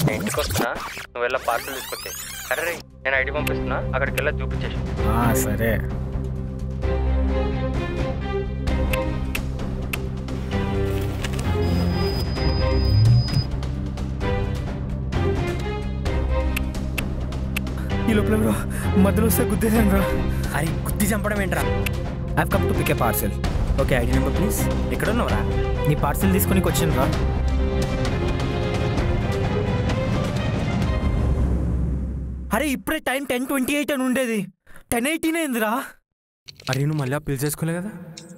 నేను ఇంటికి వస్తున్నా నువ్వు వెళ్ళా పార్సల్ తీసుకొచ్చాయి సరే రే నేను ఐడి పంపిస్తున్నా అక్కడికి వెళ్ళా చూపించేసి ఆ, సరే ఈ లోపల బ్రో మధ్యలో వస్తే గుద్దేశాను రా అరే గుద్ది చంపడం ఏంట్రా I come to pick a parcel okay ID number please ఎక్కడ ఉన్నావురా నీ పార్సల్ తీసుకొని వచ్చాను రా అరే ఇప్పుడే టైం టెన్ ట్వంటీ ఎయిట్ అని ఉండేది టెన్ ఎయిటీన్ అయిందిరా అరే నువ్వు మళ్ళీ పిల్ చేసుకోలే కదా